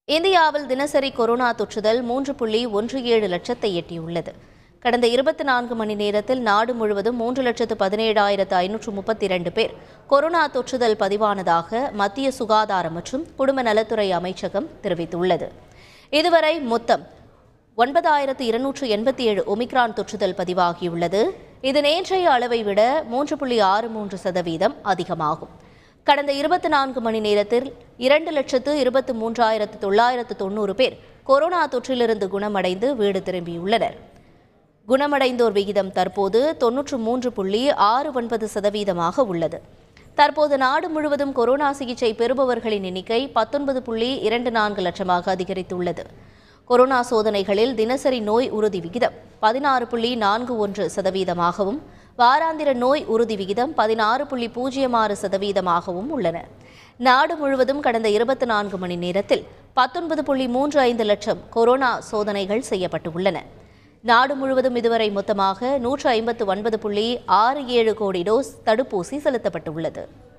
இந்தியாவில் தினசரி கொரோனா தொற்றுதல் மூன்று புள்ளி ஒன்று ஏழு லட்சத்தை எட்டியுள்ளது கடந்த இருபத்தி நான்கு மணி நேரத்தில் நாடு முழுவதும் மூன்று லட்சத்து பதினேழாயிரத்து ஐநூற்று முப்பத்தி இரண்டு பேர் கொரோனா தொற்றுதல் பதிவானதாக மத்திய சுகாதார மற்றும் குடும்ப நலத்துறை அமைச்சகம் தெரிவித்துள்ளது இதுவரை மொத்தம் ஒன்பதாயிரத்து இருநூற்று எண்பத்தி ஏழு ஒமிக்ரான் தொற்றுதல் பதிவாகியுள்ளது இது நேற்றைய அளவை விட மூன்று புள்ளி ஆறு மூன்று சதவீதம் அதிகமாகும் கடந்த இருபத்தி நான்கு மணி நேரத்தில் இரண்டு லட்சத்து இருபத்து மூன்றாயிரத்து தொள்ளாயிரத்து தொண்ணூறு பேர் கொரோனா தொற்றிலிருந்து குணமடைந்து வீடு திரும்பியுள்ளனர் குணமடைந்தோர் விகிதம் தற்போது தொன்னூற்று மூன்று புள்ளி ஆறு ஒன்பது சதவீதமாக உள்ளது தற்போது நாடு முழுவதும் கொரோனா சிகிச்சை பெறுபவர்களின் எண்ணிக்கை பத்தொன்பது புள்ளி இரண்டு நான்கு லட்சமாக அதிகரித்துள்ளது கொரோனா சோதனைகளில் தினசரி நோய் உறுதி விகிதம் பதினாறு புள்ளி நான்கு ஒன்று சதவீதமாகவும் வாராந்திர நோய் உறுதி விகிதம் பதினாறு புள்ளி பூஜ்ஜியம் ஆறு சதவீதமாகவும் உள்ளன நாடு முழுவதும் கடந்த இருபத்தி நான்கு மணி நேரத்தில் பத்தொன்பது புள்ளி மூன்று ஐந்து லட்சம் கொரோனா சோதனைகள் செய்யப்பட்டுள்ளன நாடு முழுவதும் இதுவரை மொத்தமாக நூற்று ஐம்பத்து ஒன்பது புள்ளி ஆறு ஏழு கோடி டோஸ் தடுப்பூசி செலுத்தப்பட்டுள்ளது